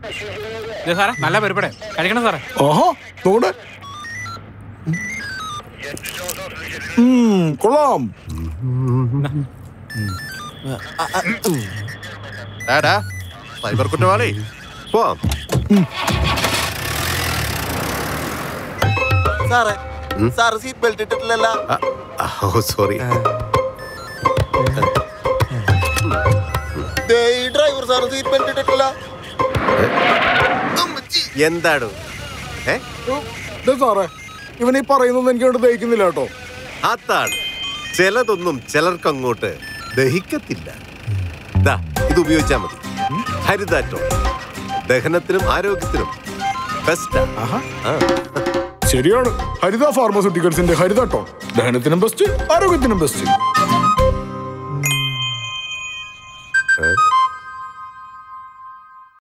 ഇത് സാറേ നല്ല പരിപാടി കഴിക്കണം സാറേ ആഹാ നോടെ ഉം, കൊള്ളാം ഡാടാ സൈബർ കുറ്റവാളി പോവാം സാറേ സാറ് സീറ്റ് ബെൽറ്റ് ഇട്ടിട്ടില്ലല്ലോ ആ, ആ, ഓ സോറി ദേ, ഈ ഡ്രൈവർ സാറ് സീറ്റ് ബെൽറ്റ് ഇട്ടിട്ടില്ല എന്താടോ ഏ ദേ സാറേ ഇവൻ ഈ പറയുന്നൊന്നും എനിക്ക് കൊണ്ട് ദഹിക്കുന്നില്ല കേട്ടോ അതാണ് ചിലതൊന്നും ചിലർക്ക് അങ്ങോട്ട് ദഹിക്കത്തില്ല ദാ ഇത് ഉപയോഗിച്ചാൽ മതി ഹരിതാറ്റോ ദഹനത്തിനും ആരോഗ്യത്തിനും ബെസ്റ്റാ ആ ശരിയാണ് ഹരിത ഫാർമസ്യൂട്ടിക്കൽസിന്റെ ഹരിത ടോൺ ദഹനത്തിനും ബെസ്റ്റ് ആരോഗ്യത്തിനും ബെസ്റ്റ് ഏ?